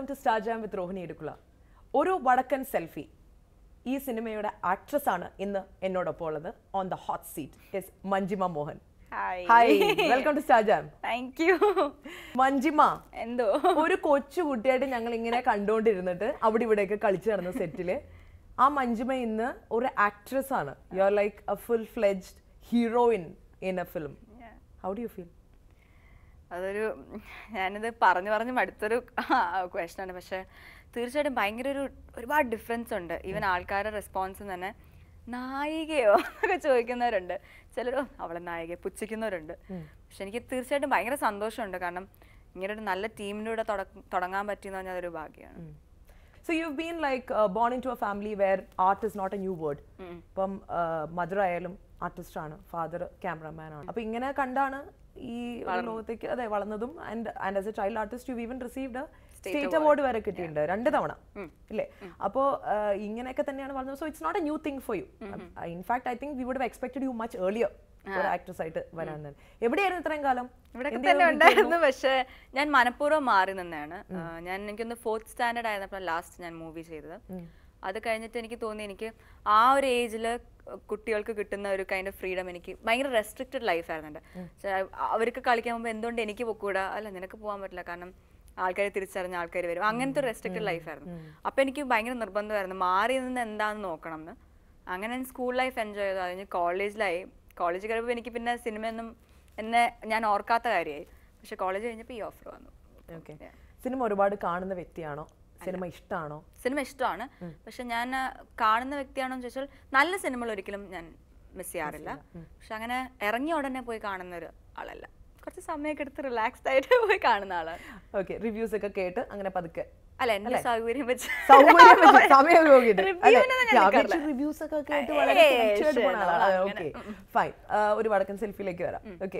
Welcome to star jam with Rohini എടുക്കുള്ള ഒരു Vadakkan selfie ഈ സിനിമയുടെ ആക്ട്രസ് ആണ് ഇന്ന് എന്നോടൊപ്പം ഉള്ളത് on the hot seat is Manjima Mohan hi hi welcome to star jam thank you Manjima എന്തോ ഒരു കൊച്ചു കുട്ടിയായിട്ട് ഞങ്ങൾ ഇങ്ങനെ കണ്ടുകൊണ്ടിരുന്നിട്ട് അവിടെ ഇവിടെയൊക്കെ കളിച്ചു നടന്ന സെറ്റില് ആ മഞ്ജിമ ഇന്ന് ഒരു ആക്ട്രസ് ആണ് you are like a full fledged heroine in a film how do you feel അതൊരു ഞാനിത് പറഞ്ഞു പറഞ്ഞ് മടുത്തൊരു ക്വസ്റ്റൻ ആണ് പക്ഷെ തീർച്ചയായിട്ടും ഭയങ്കര ഒരു ഒരുപാട് ഡിഫറൻസ് ഉണ്ട് ഈവൻ ആൾക്കാരുടെ റെസ്പോൺസ് തന്നെ നായികയോ എന്നൊക്കെ ചോദിക്കുന്നവരുണ്ട് ചിലർ അവളെ നായികയെ പുച്ഛിക്കുന്നവരുണ്ട് പക്ഷെ എനിക്ക് തീർച്ചയായിട്ടും ഭയങ്കര സന്തോഷമുണ്ട് കാരണം ഇങ്ങനെ ഒരു നല്ല ടീമിൻ്റെ കൂടെ തുടക്ക- തുടങ്ങാൻ പറ്റിയെന്ന് പറഞ്ഞാൽ അതൊരു ഭാഗ്യമാണ് So you've been like uh, born into a family where art is not a new word. ഇപ്പം മദർ ആയാലും ആർട്ടിസ്റ്റ് ആണ് ഫാദർ ക്യാമറമാൻ ആണ് അപ്പൊ ഇങ്ങനെ കണ്ടാണ് ഈ ഒരു ലോകത്തേക്ക് അതെ വളർന്നതും and and as a child artist you even received state award വരെ കിട്ടിയിട്ടുണ്ട് രണ്ട് തവണ ഇല്ലേ അപ്പോ uh, ഇങ്ങനെയൊക്കെ തന്നെയാണ് വളർന്നത് so it's not a new thing for you in fact I think we would expected you much earlier ഒരു ആക്ട്രസ് ആയിട്ട് വരാൻ തന്നെ എവിടെയായിരുന്നു ഇത്രയും കാലം ഇവിടെയൊക്കെ എന്ത് തന്നെ ചെയ്തു ഉണ്ടായിരുന്നു പക്ഷെ ഞാൻ മനഃപൂർവ്വം മാറി നിന്നാണ് ആ, ഞാൻ എനിക്കൊന്ന് ഫോർത്ത് സ്റ്റാൻഡേർഡ് ആയിരുന്നപ്പോൾ ലാസ്റ്റ് ഞാൻ മൂവി ചെയ്തത് അത് കഴിഞ്ഞിട്ട് എനിക്ക് തോന്നി എനിക്ക് ആ ഒരു ഏജിൽ കുട്ടികൾക്ക് കിട്ടുന്ന ഒരു കൈൻഡ് ഓഫ് ഫ്രീഡം എനിക്ക് ഭയങ്കര റെസ്ട്രിക്റ്റഡ് ലൈഫ് ആയിരുന്നു എൻ്റെ പക്ഷേ അവർക്ക് കളിക്കാൻ പോകുമ്പോൾ എന്തുകൊണ്ട് എനിക്ക് പൊക്കൂടാ അല്ല നിനക്ക് പോകാൻ പറ്റില്ല കാരണം ആൾക്കാരെ തിരിച്ചറിഞ്ഞ ആൾക്കാർ വരും അങ്ങനത്തെ ഒരു റെസ്ട്രിക്റ്റഡ് ലൈഫായിരുന്നു അപ്പം എനിക്ക് ഭയങ്കര നിർബന്ധമായിരുന്നു മാറി നിന്ന് എന്താണെന്ന് നോക്കണം എന്ന് അങ്ങനെ ഞാൻ സ്കൂൾ ലൈഫ് എൻജോയ് ചെയ്തു അത് കഴിഞ്ഞ് കോളേജിലായി കോളേജ് കഴിയുമ്പോൾ എനിക്ക് പിന്നെ സിനിമയൊന്നും എന്നെ ഞാൻ ഓർക്കാത്ത കാര്യമായി പക്ഷെ കോളേജ് കഴിഞ്ഞപ്പോൾ ഈ ഓഫർ വന്നു ഓക്കെ സിനിമ ഒരുപാട് കാണുന്ന വ്യക്തിയാണോ സിനിമ ഇഷ്ടമാണോ സിനിമ ഇഷ്ടമാണ് പക്ഷെ ഞാൻ ആ, കാണുന്ന വ്യക്തിയാണോ എന്ന് ചോദിച്ചാൽ നല്ല സിനിമകൾ ഒരിക്കലും ഞാൻ മിസ് ചെയ്യാറില്ല പക്ഷെ അങ്ങനെ ഇറങ്ങിയ ഉടനെ പോയി കാണുന്ന ഒരു ആളല്ല കുറച്ച് സമയമൊക്കെ എടുത്ത് റിലാക്സ്ഡ് ആയിട്ട് പോയി കാണുന്ന ആളാണ് ഓക്കെ റിവ്യൂസ് ഒക്കെ കേട്ട് അങ്ങനെ പതുക്കെ അല്ല എന്റെ സൗകര്യം വെച്ച് സൗകര്യം വെച്ച് സമയം നോക്കിയിട്ട് Review ഒന്നും ഞാൻ എടുക്കാറില്ല. റിവ്യൂസ് ഒക്കെ കേട്ട് വളരെ ഏയ്, structured ശരി, പോണ ആളാണ് അങ്ങനെ. ഓക്കെ ഫൈൻ ഒരു വടക്കൻ സെൽഫിയിലേക്ക് വരാം okay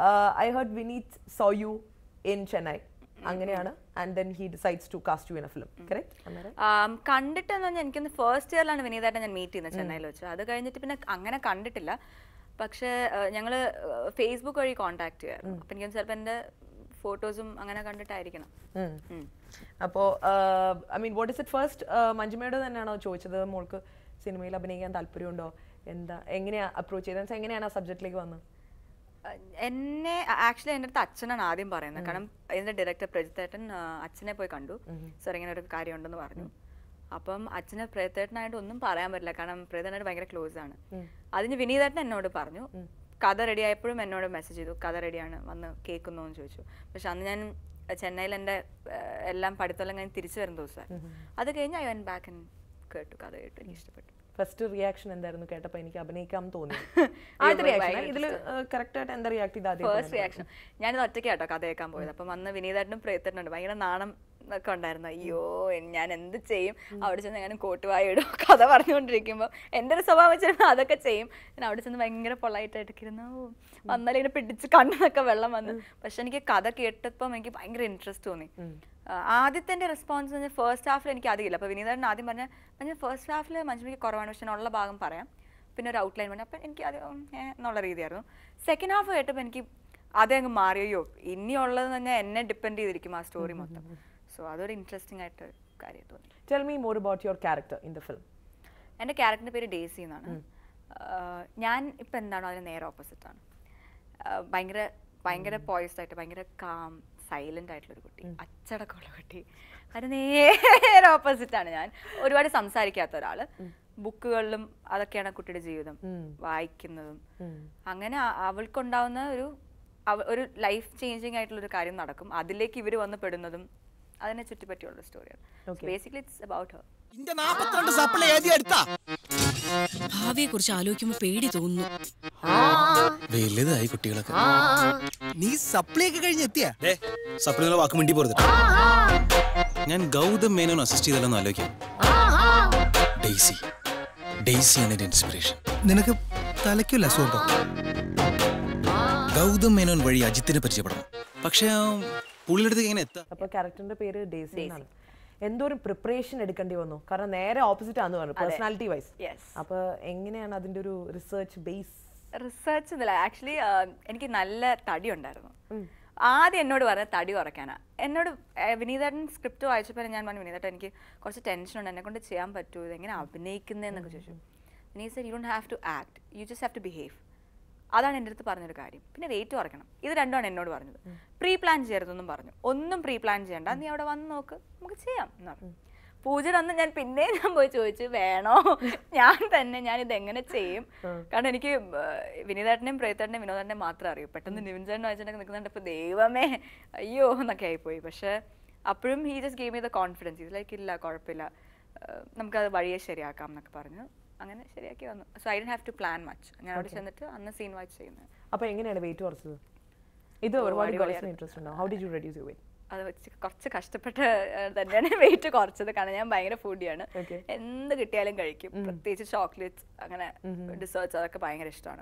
I heard Vineeth saw you in Chennai അങ്ങനെയാണ് and then he decides to cast you in a film correct um, കണ്ടിട്ടെന്ന് പറഞ്ഞാൽ എനിക്കൊന്ന് ഫസ്റ്റ് ഇയറിലാണ് വിനീതായിട്ട് ഞാൻ മീറ്റ് ചെയ്യുന്നത് ചെന്നൈയിൽ വെച്ച് അത് കഴിഞ്ഞിട്ട് പിന്നെ അങ്ങനെ കണ്ടിട്ടില്ല പക്ഷേ ഞങ്ങൾ ഫേസ്ബുക്ക് വഴി കോണ്ടാക്ട് ചെയ്യായിരുന്നു അപ്പം എനിക്ക് ചിലപ്പോൾ എൻ്റെ ഫോട്ടോസും അങ്ങനെ കണ്ടിട്ടായിരിക്കണം ഉം. അപ്പോ I mean what is it first മഞ്ജുമയോട് തന്നെയാണോ ചോദിച്ചത് മോൾക്ക് സിനിമയിൽ അഭിനയിക്കാൻ താല്പര്യമുണ്ടോ എന്താ എങ്ങനെയാ അപ്രോച്ച് ചെയ്തത് എങ്ങനെയാണ് ആ സബ്ജക്റ്റിലേക്ക് വന്നത് അഹ് എന്നെ ആക്ച്വലി എൻ്റെ അടുത്ത് അച്ഛനാണ് ആദ്യം പറയുന്നത് കാരണം ഇതിന്റെ ഡയറക്ടർ പ്രജിത്തേട്ടൻ അച്ഛനെ പോയി കണ്ടു സാർ ഇങ്ങനെ ഒരു കാര്യം ഉണ്ടെന്ന് പറഞ്ഞു അപ്പം അച്ഛനെ പ്രേതേട്ടനായിട്ട് ഒന്നും പറയാൻ പറ്റില്ല കാരണം പ്രേതേട്ടനായിട്ട് ഭയങ്കര ക്ലോസ് ആണ് അതിന് വിനീതേട്ടൻ എന്നോട് പറഞ്ഞു കഥ റെഡി ആയപ്പോഴും എന്നോട് മെസ്സേജ് ചെയ്തു കഥ റെഡിയാണ് വന്ന് കേൾക്കുന്നു എന്ന് ചോദിച്ചു പക്ഷെ അന്ന് ഞാൻ ചെന്നൈയിൽ എൻ്റെ ഏഹ്, എല്ലാം പഠിത്തമെല്ലാം കഴിഞ്ഞ് തിരിച്ചു വരുന്ന ദിവസമായിരുന്നു അത് കഴിഞ്ഞ് ഐ വൻ ബാക്ക് കേട്ടു കഥ കേട്ടു എനിക്ക് ഇഷ്ടപ്പെട്ടു ഫസ്റ്റ് റിയാക്ഷൻ എന്തായിരുന്നു കേട്ടപ്പോ എനിക്ക് അഭിനയിക്കാൻ തോന്നി ആദ്യത്തെ റിയാക്ഷൻ ഇതിൽ കറക്റ്റ് ആയിട്ട് എന്താ റിയാക്ട് ചെയ്ത ആദ്യം ഫസ്റ്റ് റിയാക്ഷൻ ഞാനിത് ഒറ്റയ്ക്ക് കേട്ടോ കഥ കേൾക്കാൻ പോയത് അപ്പം അന്ന് വിനീതായിട്ടും പ്രേത്തിട്ടുണ്ട് ഭയങ്കര നാണം ഒക്കെ ഉണ്ടായിരുന്നു അയ്യോ എൻ- ഞാൻ എന്ത് ചെയ്യും അവിടെ ചെന്ന് ഞാൻ കോട്ടുവായി ഇടും കഥ പറഞ്ഞുകൊണ്ടിരിക്കുമ്പോൾ എൻ്റെ ഒരു സ്വഭാവം വെച്ചിരുന്ന അതൊക്കെ ചെയ്യും ഞാൻ അവിടെ ചെന്ന് ഭയങ്കര പൊളൈറ്റായിട്ടൊക്കെ ഇരുന്നു ഓ, വന്നാലും ഇങ്ങനെ പിടിച്ച് കണ്ണൊക്കെ വെള്ളം വന്നു പക്ഷെ എനിക്ക് കഥ കേട്ടപ്പം എനിക്ക് ഭയങ്കര ഇൻട്രസ്റ്റ് തോന്നി ആ, ആദ്യത്തെ എൻ്റെ റെസ്പോൺസ് എന്ന് ഫസ്റ്റ് ഹാഫിൽ എനിക്ക് അധികമില്ല അപ്പോൾ വിനീതാട്ടൻ ആദ്യം പറഞ്ഞ ഞാൻ ഫസ്റ്റ് ഹാഫിൽ മഞ്ജുമിക്ക് കുറവാണ് പക്ഷെ ഞാൻ ഉള്ള ഭാഗം പറയാം പിന്നെ ഒരു ഔട്ട്ലൈൻ പറഞ്ഞു അപ്പം എനിക്ക് അത് ഉം, ഏ എന്നുള്ള രീതിയായിരുന്നു സെക്കൻഡ് ഹാഫ് കേട്ടപ്പോൾ എനിക്ക് അതേ അങ്ങ് മാറിയോ ഇനിയുള്ളത് തന്നെ എന്നെ ഡിപ്പെൻഡ് ചെയ്തിരിക്കും ആ സ്റ്റോറി മൊത്തം സോ അതൊരു ഇൻട്രസ്റ്റിംഗ് ആയിട്ട് കാര്യം തോന്നി tell me more about your character in the film എൻ്റെ ക്യാരക്ടറിൻ്റെ പേര് ഡേസി എന്നാണ് ആഹ് ഞാൻ ഇപ്പം എന്താണോ അതിന് നേരെ ഓപ്പോസിറ്റ് ആണ് ആഹ് ഭയങ്കര ഭയങ്കര പോയിസ്ഡ് ആയിട്ട് ഭയങ്കര കാം സൈലന്റ് ആയിട്ടുള്ള ഒരു കുട്ടി അച്ചടക്കമുള്ള കുട്ടി അതിന് നേരെ ഓപ്പോസിറ്റ് ആണ് ഞാൻ ഒരുപാട് സംസാരിക്കാത്ത ഒരാള് ബുക്കുകളിലും അതൊക്കെയാണ് ആ കുട്ടിയുടെ ജീവിതം വായിക്കുന്നതും അങ്ങനെ അ- അവൾക്കുണ്ടാവുന്ന ഒരു അവ- ഒരു ലൈഫ് ചേഞ്ചിങ് ആയിട്ടുള്ള ഒരു കാര്യം നടക്കും അതിലേക്ക് ഇവർ വന്ന് പെടുന്നതും അതിനെ ചുറ്റിപ്പറ്റിയുള്ള സ്റ്റോറിയാണ് ബേസിക്കലി ഇറ്റ്സ് അബൌട്ട് ഹർ ഇന്റെ നാപ്പത്തിരണ്ട് സപ്ലൈ എഴുതി എടുത്താ ഭാവിയെ കുറിച്ച് ആലോചിക്കുമ്പോ പേടി തോന്നുന്നു വലുതായി കുട്ടികളൊക്കെ നീ സപ്ലൈ ഒക്കെ കഴിഞ്ഞ് എത്തിയാ സപ്ലിനുള്ള വാക്ക് മിണ്ടി പോരുത് ഞാൻ ഗൗതം മേനോൻ അസിസ്റ്റ് ചെയ്തല്ലോ ആലോചിക്കാം ഡെയ്സി ഡെയ്സിയാണ് എന്റെ ഇൻസ്പിറേഷൻ നിനക്ക് തലയ്ക്കല്ല സുഖം ഗൗതം മേനോൻ വഴി അജിത്തിനെ പരിചയപ്പെടണം പക്ഷേ ആ പുള്ളിയുടെ അടുത്ത് എങ്ങനെ എത്താം അപ്പൊ ക്യാരക്ടറിന്റെ പേര് ഡേസി എന്നാണ് എന്തോരം പ്രിപ്പറേഷൻ എടുക്കേണ്ടി വന്നു കാരണം നേരെ ഓപ്പോസിറ്റ് ആണെന്ന് പറഞ്ഞു പേഴ്സണാലിറ്റി വൈസ് യെസ് അപ്പൊ എങ്ങനെയാണ് അതിന്റെ ഒരു റിസർച്ച് ബേസ് റിസർച്ച് എന്നില്ല ആക്ച്വലി എനിക്ക് നല്ല തടി ഉണ്ടായിരുന്നു ആദ്യം എന്നോട് പറഞ്ഞ തടി കുറയ്ക്കാനാ എന്നോട് ഏർ, വിനീതേട്ടൻ സ്ക്രിപ്റ്റ് വായിച്ചപ്പോൾ ഞാൻ പറഞ്ഞു വിനീതേട്ടൻ എനിക്ക് കുറച്ച് ടെൻഷൻ ഉണ്ട് എന്നെ കൊണ്ട് ചെയ്യാൻ പറ്റുമോ ഇതെങ്ങനെ അഭിനയിക്കുന്നതെന്നൊക്കെ ചോദിച്ചു Vineeth sir you don't have to act you just have to behave അതാണ് എൻ്റെ അടുത്ത് പറഞ്ഞൊരു കാര്യം പിന്നെ വെയിറ്റ് കുറയ്ക്കണം ഇത് രണ്ടുമാണ് എന്നോട് പറഞ്ഞത് പ്രീ പ്ലാൻ ചെയ്യരുതെന്നും പറഞ്ഞു ഒന്നും പ്രീ പ്ലാൻ ചെയ്യണ്ട നീ അവിടെ വന്ന് നോക്ക് നമുക്ക് ചെയ്യാം എന്ന് പറഞ്ഞു പൂജയുടെ അന്ന് ഞാൻ പിന്നെ ഞാൻ പോയി ചോദിച്ചു വേണോ ഞാൻ തന്നെ ഞാൻ ഇത് എങ്ങനെ ചെയ്യും കാരണം എനിക്ക് ഏർ വിനീതേട്ടനെയും പ്രേതേട്ടനെയും വിനോദേട്ടനെയും മാത്രമേ അറിയൂ പെട്ടെന്ന് നിവിൻ ചേട്ടനും അയച്ചേട്ടനൊക്കെ നിൽക്കുന്നുണ്ട് ദൈവമേ അയ്യോ എന്നൊക്കെ ആയിപ്പോയി പക്ഷേ അപ്പോഴും ഹീ ജസ്റ്റ് ഗെയിം ചെയ്ത കോൺഫിഡൻസ് ഇത് ലൈക്ക് ഇല്ല കുഴപ്പമില്ല ഏർ നമുക്കത് വഴിയെ ശരിയാക്കാം എന്നൊക്കെ പറഞ്ഞു അങ്ങനെ ശരിയാക്കി വന്നു so I done have to plan much ഞാൻ അവിടെ ചെന്നിട്ട് അന്ന് സീൻ വാച്ച് ചെയ്യുന്നത് അപ്പൊ എങ്ങനെയാണ് വെയിറ്റ് കുറച്ചത് ഇത് ഒരുപാട് ഗേൾസിന് ഇൻട്രസ്റ്റ് ഉണ്ടാവും how did you reduce you weight അത് വെച്ച് കുറച്ച് കഷ്ടപ്പെട്ട് ഏർ തന്നെയാണ് വെയിറ്റ് കുറച്ചത് കാരണം ഞാൻ ഭയങ്കര ഫുഡിയാണ് Okay. എന്ത് കിട്ടിയാലും കഴിക്കും പ്രത്യേകിച്ച് ചോക്ലേറ്റ്സ് അങ്ങനെ ഡിസേർട്സ് അതൊക്കെ ഭയങ്കര ഇഷ്ടമാണ്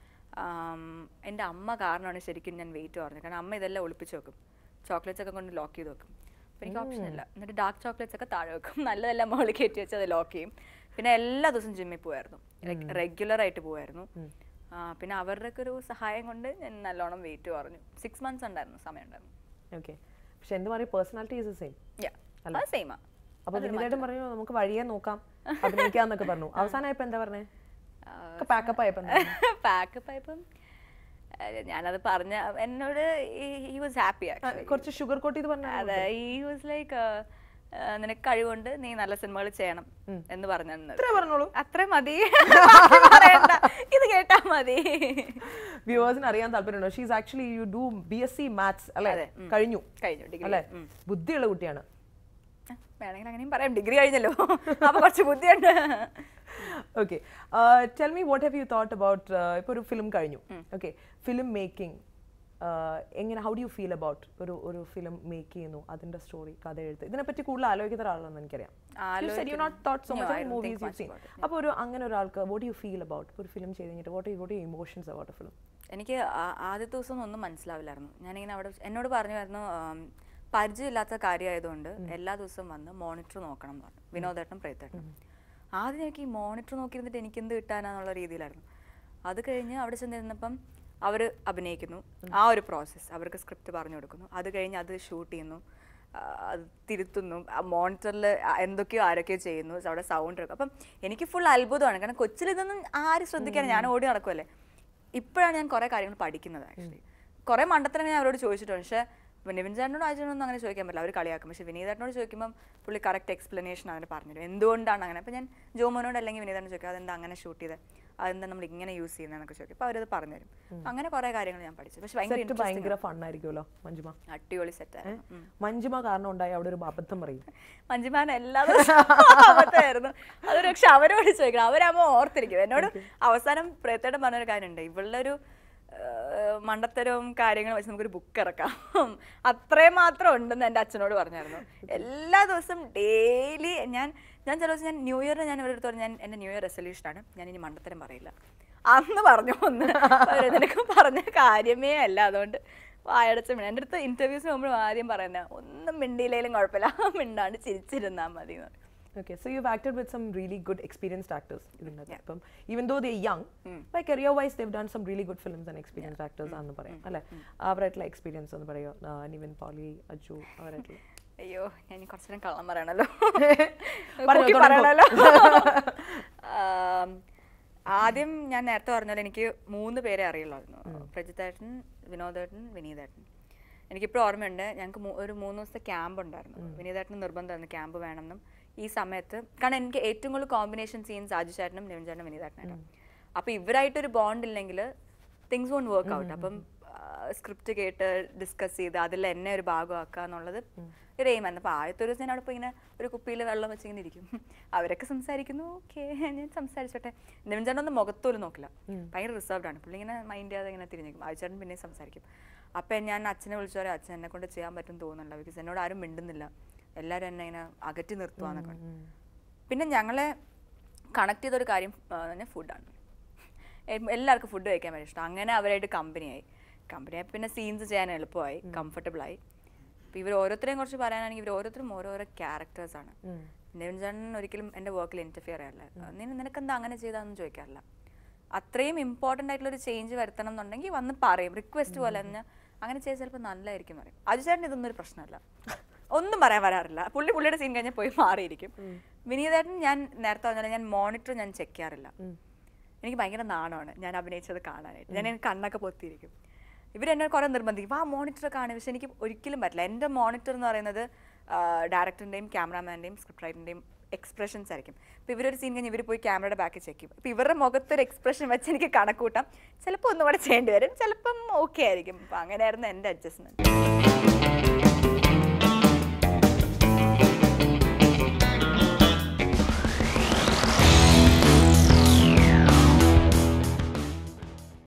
എൻ്റെ അമ്മ കാരണമാണ് ശരിക്കും ഞാൻ വെയിറ്റ് കുറഞ്ഞത് കാരണം അമ്മ ഇതെല്ലാം ഒളിപ്പിച്ച് വെക്കും ചോക്ലേറ്റ്സ് ഒക്കെ കൊണ്ട് ലോക്ക് ചെയ്ത് വെക്കും അപ്പോൾ എനിക്ക് ഓപ്ഷൻ ഇല്ല എന്നിട്ട് ഡാർക്ക് ചോക്ലേറ്റ്സ് ഒക്കെ താഴെ വെക്കും നല്ലതെല്ലാം മുകളിൽ കയറ്റി വെച്ച് അത് ലോക്ക് ചെയ്യും പിന്നെ എല്ലാ ദിവസവും ജിമ്മിൽ പോകുമായിരുന്നു റെഗുലർ ആയിട്ട് പോകുമായിരുന്നു ആ, പിന്നെ അവരുടെ ഒക്കെ ഒരു സഹായം കൊണ്ട് ഞാൻ നല്ലോണം വെയിറ്റ് കുറഞ്ഞു സിക്സ് മന്ത്സ് ഉണ്ടായിരുന്നു സമയം ഉണ്ടായിരുന്നു ഓക്കെ പക്ഷെ എന്ത് പറയും പേഴ്സണാലിറ്റി ഈസ് സെയിം Yeah. അത് സെയിമാ അപ്പൊ വിനീതേട്ടൻ പറഞ്ഞു നമുക്ക് വഴിയെ നോക്കാം അഭിനയിക്കാന്നൊക്കെ പറഞ്ഞു അവസാനമായപ്പോ എന്താ പറഞ്ഞേ പാക്കപ്പ് ആയപ്പോ എന്താ പറഞ്ഞേ? പാക്കപ്പ് ആയപ്പം അഹ് ഞാനത് പറഞ്ഞ എന്നോട് ഹി വാസ് ഹാപ്പി ആ, കുറച്ച് ഷുഗർ കോട്ട് ചെയ്ത് പറഞ്ഞ അതെ ഹി വാസ് ലൈക്ക് നിനക്ക് കഴിവുണ്ട് നീ നല്ല സിനിമകൾ ചെയ്യണം എന്ന് പറഞ്ഞു ഇത്രേ പറഞ്ഞോളൂ അത്ര മതി ബാക്കി പറയണ്ട. ഇത് കേട്ടാ മതി വ്യൂവേഴ്സിന് അറിയാൻ താല്പര്യമുണ്ടോ she's actually you do B S C maths അല്ലെ അതെ, ഉം. കഴിഞ്ഞു കഴിഞ്ഞു ഡിഗ്രി അല്ലെ ബുദ്ധിയുള്ള കുട്ടിയാണ് വേണമെങ്കിൽ അങ്ങനെയും പറയാം ഡിഗ്രി കഴിഞ്ഞല്ലോ അപ്പൊ കുറച്ച് ബുദ്ധിയുണ്ട് okay tell me what have you thought about ഇപ്പോൾ ഒരു ഫിലിം കഴിഞ്ഞു ഓക്കെ ഫിലിം മേക്കിംഗ് എങ്ങനെ how do you feel about ഒരു ഒരു ഫിലിം മേക്ക് ചെയ്യുന്നു അതിന്റെ സ്റ്റോറി കഥ എഴുത്ത് ഇതിനെപ്പറ്റി കൂടുതൽ ആലോചിക്കുന്ന ഒരാളാണെന്ന് എനിക്കറിയാം you not thought so No, I much don't movies think you much seen about it. അപ്പോൾ ഒരു അങ്ങനെ ഒരാൾക്ക് വോട്ട് യു ഫീൽ അബൌട്ട് ഒരു ഫിലിം ചെയ്ത് കഴിഞ്ഞിട്ട് what what you emotions about a film എനിക്ക് ആ- ആദ്യത്തെ ദിവസം ഒന്നും മനസ്സിലാവില്ലായിരുന്നു ഞാനിങ്ങനെ അവിടെ എന്നോട് പറഞ്ഞായിരുന്നു പരിചയമില്ലാത്ത കാര്യമായതുകൊണ്ട് എല്ലാ ദിവസവും വന്ന് മോണിറ്റർ നോക്കണം എന്ന് പറഞ്ഞു വിനോദേട്ടനും പ്രേത്തേട്ടനും ആദ്യം എനിക്ക് ഈ മോണിറ്റർ നോക്കിയിരുന്നിട്ട് എനിക്ക് എന്ത് കിട്ടാനാന്നുള്ള രീതിയിലായിരുന്നു അത് കഴിഞ്ഞ് അവിടെ ചെന്നിരുന്നപ്പം അവർ അഭിനയിക്കുന്നു ആ ഒരു പ്രോസസ്സ് അവർക്ക് സ്ക്രിപ്റ്റ് പറഞ്ഞു കൊടുക്കുന്നു അത് കഴിഞ്ഞ് അത് ഷൂട്ട് ചെയ്യുന്നു ആ, അത് തിരുത്തുന്നു ആ മോണിറ്ററിൽ എന്തൊക്കെയോ ആരൊക്കെയോ ചെയ്യുന്നു അവിടെ സൗണ്ട് എടുക്കും അപ്പം എനിക്ക് ഫുൾ അത്ഭുതമാണ് കാരണം കൊച്ചിൽ ഇതൊന്നും ആരും ശ്രദ്ധിക്കാൻ ഞാൻ ഓടി നടക്കുമല്ലേ ഇപ്പോഴാണ് ഞാൻ കുറേ കാര്യങ്ങൾ പഠിക്കുന്നത് ആക്ച്വലി കുറേ മണ്ടത്തരം ഞാൻ അവരോട് ചോദിച്ചിട്ടുണ്ട് പക്ഷേ ഇപ്പം നിവിൻ ചേട്ടനോട് അയച്ചോടൊന്നും അങ്ങനെ ചോദിക്കാൻ പറ്റില്ല അവർ കളിയാക്കും പക്ഷേ വിനീതേട്ടനോട് ചോദിക്കുമ്പോൾ പുള്ളി കറക്റ്റ് എക്സ്പ്ലനേഷൻ അങ്ങനെ പറഞ്ഞുതരും എന്തുകൊണ്ടാണ് അങ്ങനെ അപ്പം ഞാൻ ജോമോനോട് അല്ലെങ്കിൽ വിനീതേട്ടൻ ചോദിക്കും അതെന്താ അങ്ങനെ ഷൂട്ട് ചെയ്തത് അതെന്താ നമ്മൾ ഇങ്ങനെ യൂസ് ചെയ്യുന്നതെന്നൊക്കെ ചോദിക്കും അപ്പോൾ അവരത് പറഞ്ഞുതരും അങ്ങനെ കുറേ കാര്യങ്ങൾ ഞാൻ പഠിച്ചു പക്ഷേ ഭയങ്കര സെറ്റ് interesting ഭയങ്കര ഫണ്ണായിരിക്കുമല്ലോ മഞ്ജുമ ആണ്. അടിപൊളി സെറ്റായിരുന്നു ഉം. മഞ്ജുമ കാരണം ഉണ്ടായി അവിടെ ഒരു അബദ്ധം പറയും മഞ്ജുമാൻ എല്ലാ ദിവസവും അബദ്ധമായിരുന്നു അതൊരു പക്ഷെ അവരോട് ചോദിക്കണം അവരാകുമ്പോൾ ഓർത്തിരിക്കും എന്നോട് അവസാനം പ്രേത്തേട്ടൻ പറഞ്ഞൊരു കാര്യമുണ്ട് ഇവളുടെ ഒരു ഏഹ്, മണ്ടത്തരവും കാര്യങ്ങളും വെച്ച് നമുക്കൊരു ബുക്ക് ഇറക്കാം അത്രയും മാത്രം ഉണ്ടെന്ന് എൻ്റെ അച്ഛനോട് പറഞ്ഞായിരുന്നു എല്ലാ ദിവസവും ഡെയിലി ഞാൻ ഞാൻ ചില ദിവസം ഞാൻ ന്യൂ ഇയറിന് ഞാൻ ഇവരുടെ അടുത്ത് പറഞ്ഞു ഞാൻ എൻ്റെ ന്യൂ ഇയർ റെസൊല്യൂഷനാണ് ഞാൻ ഇനി മണ്ടത്തരം പറയില്ല അന്ന് പറഞ്ഞു ഒന്ന് അവര് നിനക്ക് പറഞ്ഞ കാര്യമേ അല്ല അതുകൊണ്ട് വായടച്ച മിണ്ട എൻ്റെ അടുത്ത് ഇൻ്റർവ്യൂസിന് പോകുമ്പോഴും ആദ്യം പറയുന്നത് ഒന്നും മിണ്ടിയില്ലെങ്കിലും കുഴപ്പമില്ല മിണ്ടാണ്ട് ചിരിച്ചിരുന്നാൽ മതി എന്ന് പറയും. Okay, so you've acted with some really good experienced actors. ഇതിനകത്ത്. അപ്പം even though they're young, by career wise they've done some really good films and experienced actors ആണെന്ന് പറയാം അല്ലെ അവരായിട്ടുള്ള എക്സ്പീരിയൻസ് എന്ന് പറയോ നിവിൻ പോളി അജു അവരായിട്ടുള്ള അയ്യോ ഞാൻ ഇനി കുറച്ചു നേരം കള്ളം പറയണല്ലോ പറഞ്ഞോ, പൊക്കി തുടങ്ങിക്കോ. പറയണല്ലോ ആം, ആദ്യം ഞാൻ നേരത്തെ പറഞ്ഞാൽ എനിക്ക് മൂന്ന് പേരെ അറിയുള്ളായിരുന്നു പ്രജിത്തേട്ടൻ വിനോദേട്ടൻ വിനീതേട്ടൻ എനിക്കിപ്പോൾ ഓർമ്മയുണ്ട് ഞങ്ങൾക്ക് മൂ- ഒരു മൂന്ന് ദിവസത്തെ ക്യാമ്പ് ഉണ്ടായിരുന്നു വിനീതേട്ടന് നിർബന്ധമായിരുന്നു ക്യാമ്പ് വേണമെന്നും ഈ സമയത്ത് കാരണം എനിക്ക് ഏറ്റവും കൂടുതൽ കോമ്പിനേഷൻ സീൻസ് ആജു ചേട്ടനും നിവിൻ ചേട്ടനും വിനീതേട്ടനായിരുന്നു അപ്പോൾ ഇവരായിട്ടൊരു ബോണ്ട് ഇല്ലെങ്കിൽ തിങ്സ് വോണ്ട് വർക്ക് ഔട്ട് അപ്പം സ്ക്രിപ്റ്റ് കേട്ട് ഡിസ്കസ് ചെയ്ത് അതിൽ എന്നെ ഒരു ഭാഗമാക്കുക എന്നുള്ളത് ഒരു എയിമായിരുന്നു അപ്പോൾ ആദ്യത്തെ ഒരു ദിവസം ഞാൻ അവിടെ പോയി ഇങ്ങനെ ഒരു കുപ്പിയിൽ വെള്ളം വെച്ച് ഇങ്ങനെ ഇരിക്കും അവരൊക്കെ സംസാരിക്കുന്നു ഓക്കെ ഞാൻ സംസാരിച്ചോട്ടെ നിവിൻ ചേട്ടൻ ഒന്നും മുഖത്തോലും നോക്കില്ല ഭയങ്കര റിസർവ്ഡ് ആണ് പുള്ളി ഇങ്ങനെ മൈൻഡ് ചെയ്യാതെ ഇങ്ങനെ തിരിഞ്ഞിരിക്കും ആഴ്ചേട്ടൻ പിന്നെ സംസാരിക്കും അപ്പം ഞാൻ അച്ഛനെ വിളിച്ചു പറയാം അച്ഛൻ എന്നെ കൊണ്ട് ചെയ്യാൻ പറ്റും തോന്നുന്നില്ല ബിക്കോസ് എന്നോട് ആരും മിണ്ടുന്നില്ല എല്ലാവരും എന്നെ ഇങ്ങനെ അകറ്റി നിർത്തുവാന്നൊക്കെ പിന്നെ ഞങ്ങളെ കണക്ട് ചെയ്തൊരു കാര്യം തന്നെ ഫുഡാണ് എല്ലാവർക്കും ഫുഡ് കഴിക്കാൻ ഭയങ്കര ഇഷ്ടം അങ്ങനെ അവരായിട്ട് കമ്പനിയായി കമ്പനിയായി പിന്നെ സീൻസ് ചെയ്യാൻ എളുപ്പമായി comfortable ആയി അപ്പോൾ ഇവർ ഓരോരുത്തരെയും കുറിച്ച് പറയാനാണെങ്കിൽ ഇവർ ഓരോരുത്തരും ഓരോരോ ക്യാരക്ടേഴ്സാണ് നിവിൻ ചേട്ടൻ ഒരിക്കലും എൻ്റെ വർക്കിൽ ഇൻറ്റർഫിയർ ചെയ്യാറില്ല നീ നിനക്കെന്താ അങ്ങനെ ചെയ്താന്ന് ചോദിക്കാറില്ല അത്രയും ഇമ്പോർട്ടൻ്റ് ആയിട്ടുള്ള ഒരു ചേഞ്ച് വരുത്തണം എന്നുണ്ടെങ്കിൽ വന്ന് പറയും റിക്വസ്റ്റ് പോലെ തന്നെ അങ്ങനെ ചെയ്ത് ചിലപ്പോൾ നല്ലതായിരിക്കും പറയും അജുചേട്ടൻ ഇതൊന്നും ഒരു പ്രശ്നമല്ല ഒന്നും പറയാൻ വരാറില്ല പുള്ളി പുള്ളിയുടെ സീൻ കഴിഞ്ഞാൽ പോയി മാറിയിരിക്കും വിനീതേട്ടൻ ഞാൻ നേരത്തെ പറഞ്ഞാൽ ഞാൻ മോണിറ്റർ ഞാൻ ചെക്ക് ചെയ്യാറില്ല എനിക്ക് ഭയങ്കര നാണമാണ് ഞാൻ അഭിനയിച്ചത് കാണാനായിട്ട് ഞാൻ എൻ്റെ കണ്ണൊക്കെ പൊത്തിയിരിക്കും ഇവരെന്നെ കുറേ നിർബന്ധിക്കും ആ മോണിറ്റർ കാണും പക്ഷെ എനിക്ക് ഒരിക്കലും പറ്റില്ല എൻ്റെ മോണിറ്റർ എന്ന് പറയുന്നത് ഡയറക്ടറിൻ്റെയും ക്യാമറാമാൻ്റെയും സ്ക്രിപ്റ്റ് റൈറ്ററിൻ്റെയും എക്സ്പ്രഷൻസ് ആയിരിക്കും ഇപ്പോൾ ഇവരൊരു സീൻ കഴിഞ്ഞ് ഇവർ പോയി ക്യാമറയുടെ ബാക്കിൽ ചെക്ക് ചെയ്യും അപ്പോൾ ഇവരുടെ മുഖത്തൊരു എക്സ്പ്രഷൻ വെച്ച് എനിക്ക് കണക്കൂട്ടാം ചിലപ്പോൾ ഒന്നും കൂടെ ചെയ്യേണ്ടി വരും ചിലപ്പം ഓക്കെ ആയിരിക്കും അപ്പോൾ അങ്ങനെയായിരുന്നു എൻ്റെ അഡ്ജസ്റ്റ്മെൻറ്റ്